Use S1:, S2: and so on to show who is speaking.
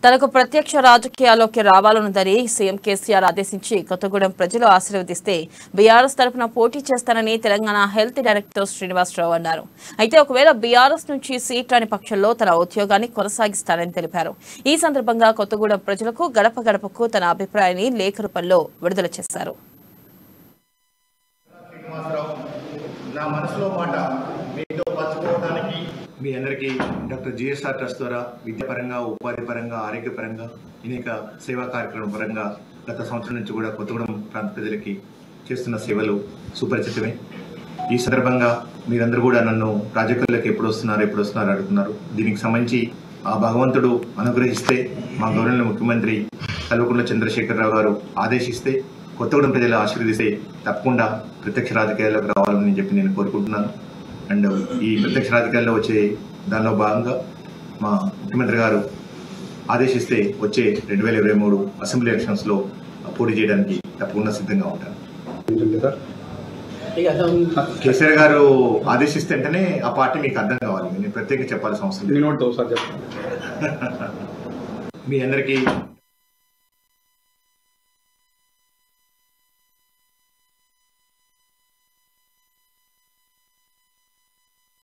S1: తనకు ప్రత్యక్ష రాజకీయాల్లోకి రావాలన్నదని సీఎం కేసీఆర్ ఆదేశించి కొత్తగూడెం ప్రజలు ఆశీర్వదిస్తే బీఆర్ఎస్ తరఫున పోటీ చేస్తానని తెలంగాణ హెల్త్ డైరెక్టర్ శ్రీనివాసరావు అన్నారు అయితే ఒకవేళ బీఆర్ఎస్ నుంచి సీట్ రాని పక్షంలో తన ఉద్యోగాన్ని కొనసాగిస్తానని తెలిపారు ఈ సందర్భంగా కొత్తగూడెం ప్రజలకు గడప గడపకు తన అభిప్రాయాన్ని లేఖ రూపంలో విడుదల చేశారు
S2: శ్రీనివాసరావు నా మనసులో మాట మీతో పంచుకోవడానికి
S3: మీ అందరికీ డాక్టర్ జిఎస్ఆర్ ట్రస్ట్ ద్వారా విద్యాపరంగా ఉపాధి పరంగా ఆరోగ్యపరంగా అనేక సేవా కార్యక్రమం పరంగా గత సంవత్సరం నుంచి కూడా కొత్తగూడెం ప్రాంత ప్రజలకి చేస్తున్న సేవలు సుపరిచితమే ఈ సందర్భంగా మీరందరూ కూడా నన్ను రాజకీయాల్లోకి ఎప్పుడు వస్తున్నారు ఎప్పుడు వస్తున్నారు అడుగుతున్నారు దీనికి సంబంధించి ఆ భగవంతుడు అనుగ్రహిస్తే మా గౌరవ ముఖ్యమంత్రి కల్వకుంట్ల చంద్రశేఖరరావు గారు ఆదేశిస్తే కొత్తగూడెం ప్రజలు ఆశీర్వదిస్తే తప్పకుండా ప్రత్యక్ష రాజకీయాల్లోకి రావాలని చెప్పి నేను కోరుకుంటున్నాను అండ్ ఈ ప్రత్యక్ష రాజకీయాల్లో వచ్చే దానిలో భాగంగా మా ముఖ్యమంత్రి గారు ఆదేశిస్తే వచ్చే రెండు వేల ఇరవై మూడు అసెంబ్లీ ఎలక్షన్స్ లో పోటీ చేయడానికి తప్పకుండా సిద్ధంగా ఉంటాను కేసీఆర్ గారు ఆదేశిస్తే వెంటనే ఆ పార్టీ మీకు అర్థం కావాలి నేను ప్రత్యేకంగా చెప్పాల్సిన అవసరం లేదు
S4: నేను ఒకటి ఒకసారి చెప్తాను
S3: మీ అందరికీ